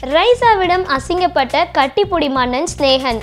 ரைசாவிடம் அசிங்கப்பட்ட கட்டிப்புடி மன்னன் ஸ்னேகன்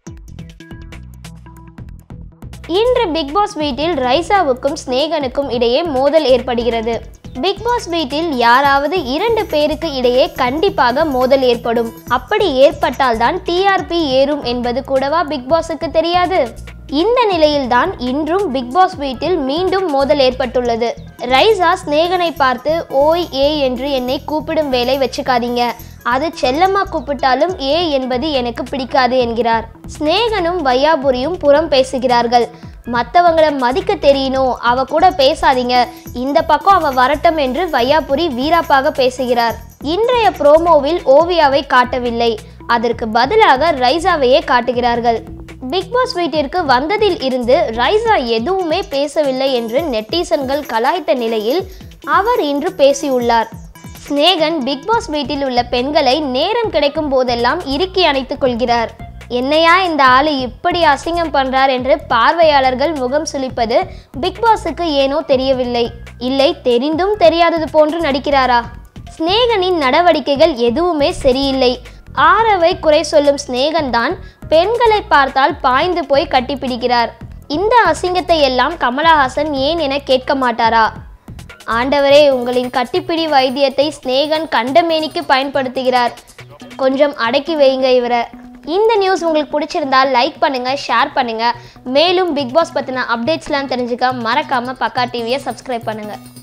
இன்று big pass வீட்டில் ரைசாவுக்கும் ஸ்னேகனுக்கும் இடையே மோதல் ஏற்படுகிறது பிக் பாஸ் வீட்டில் யாராவது இரண்டு பேருக்கு இடையே கண்டிப்பாக மோதல் ஏற்படும் அப்படி ஏற்பட்டால் தான் டிஆர்பி ஏறும் என்பது கூடவா பிக் பாஸுக்கு தெரியாது இந்த நிலையில்தான் இன்றும் பிக் பாஸ் வீட்டில் மீண்டும் மோதல் ஏற்பட்டுள்ளது ரைசா ஸ்னேகனை பார்த்து ஓய் ஏ என்று என்னை கூப்பிடும் வேலை வச்சுக்காதீங்க அது செல்லம்மா கூப்பிட்டாலும் ஏ என்பது எனக்கு பிடிக்காது என்கிறார் ஸ்னேகனும் வையாபுரியும் புறம் பேசுகிறார்கள் மற்றவங்கள மதிக்க தெரியணும் அவ கூட பேசாதீங்க இந்த பக்கம் அவ வரட்டும் என்று வையாபுரி வீராப்பாக பேசுகிறார் இன்றைய ப்ரோமோவில் ஓவியாவை காட்டவில்லை அதற்கு பதிலாக ரைசாவையே காட்டுகிறார்கள் பிக் பாஸ் வீட்டிற்கு வந்ததில் இருந்து ரைசா எதுவுமே பேசவில்லை என்று நெட்டிசன்கள் கலாய்த்த நிலையில் அவர் இன்று பேசியுள்ளார் ஸ்னேகன் பிக் பாஸ் வீட்டில் உள்ள பெண்களை நேரம் கிடைக்கும் போதெல்லாம் இறுக்கி அணைத்துக் கொள்கிறார் என்னையா இந்த ஆளு இப்படி அசிங்கம் பண்றார் என்று பார்வையாளர்கள் முகம் சுளிப்பது பிக் பாஸுக்கு ஏனோ தெரியவில்லை இல்லை தெரிந்தும் தெரியாதது போன்று நடிக்கிறாரா ஸ்னேகனின் நடவடிக்கைகள் எதுவுமே சரியில்லை ஆரவை குறை சொல்லும் ஸ்னேகன் தான் பெண்களை பார்த்தால் பாய்ந்து போய் கட்டிப்பிடிக்கிறார் இந்த அசிங்கத்தை எல்லாம் கமலஹாசன் ஏன் என கேட்க மாட்டாரா ஆண்டவரே உங்களின் கட்டிப்பிடி வைத்தியத்தை ஸ்னேகன் கண்டமேனிக்கு பயன்படுத்துகிறார் கொஞ்சம் அடக்கி வைங்க இவரை இந்த நியூஸ் உங்களுக்கு பிடிச்சிருந்தா லைக் பண்ணுங்க ஷேர் பண்ணுங்க மேலும் பிக் பாஸ் பற்றின அப்டேட்ஸ்லாம் தெரிஞ்சுக்க மறக்காம பக்கா டிவியை சப்ஸ்கிரைப் பண்ணுங்க